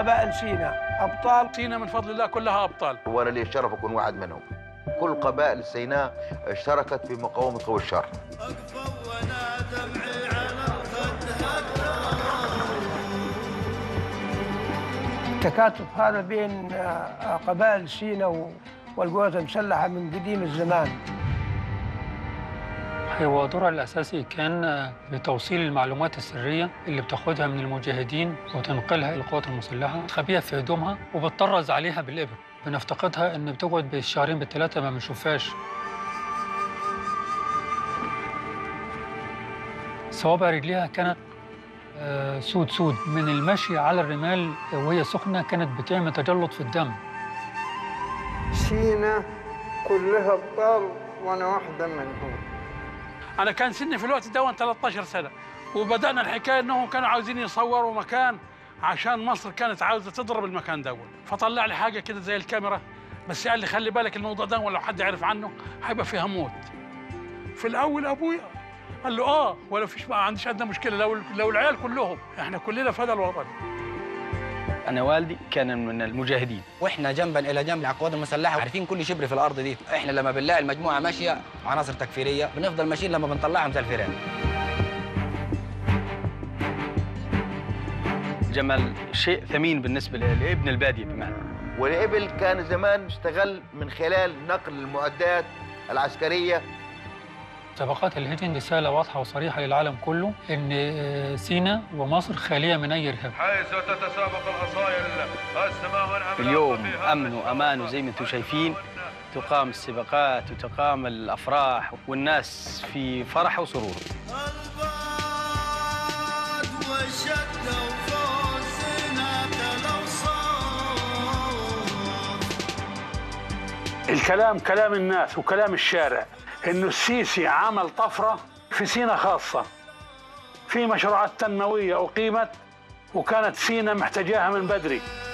قبائل سيناء أبطال سينا من فضل الله كلها أبطال وانا لي الشرف اكون واحد منهم كل قبائل سيناء اشتركت في مقاومه قوى الشر التكاتف هذا بين آه، قبائل سيناء والقوات المسلحة من قديم الزمان هو دورها الأساسي كان بتوصيل المعلومات السرية اللي بتاخدها من المجاهدين وتنقلها إلى القوات المسلحة تخبيها في هدومها وبتطرز عليها بالإبر بنفتقدها إن بتقعد بالشهرين بالثلاثة ما بنشوفهاش صوابع رجليها كانت آه، سود سود من المشي على الرمال وهي سخنة كانت بتعمل تجلط في الدم سينا كلها ابطال وانا واحده منهم أنا كان سني في الوقت ده 13 سنة وبدأنا الحكاية إنهم كانوا عاوزين يصوروا مكان عشان مصر كانت عاوزة تضرب المكان ده فطلع لي حاجة كده زي الكاميرا بس قال لي خلي بالك الموضوع ده ولو حد عرف عنه هيبقى فيها موت في الأول أبويا قال له آه ولا فيش ما عنديش أدنى مشكلة لو لو العيال كلهم إحنا كلنا فدى الوطن انا والدي كان من المجاهدين واحنا جنبا الى جنب القوات المسلحه عارفين كل شبر في الارض دي احنا لما بنلاقي المجموعه ماشيه عناصر تكفيريه بنفضل ماشيين لما بنطلعهم زي الفيران جمل شيء ثمين بالنسبه لابن الباديه بمعنى والإبل كان زمان اشتغل من خلال نقل المعدات العسكرية صفقات الهجن رسالة واضحة وصريحة للعالم كله إن آه، سيناء ومصر خالية من أي إرهاب حيث تتسابق الأصايل السماء والعملاق اليوم فيها امن وامان وزي ما انتم شايفين تقام السباقات وتقام الافراح والناس في فرح وسرور الكلام كلام الناس وكلام الشارع انه السيسي عمل طفره في سينا خاصه في مشروعات تنمويه اقيمت وكانت سينا محتاجاها من بدري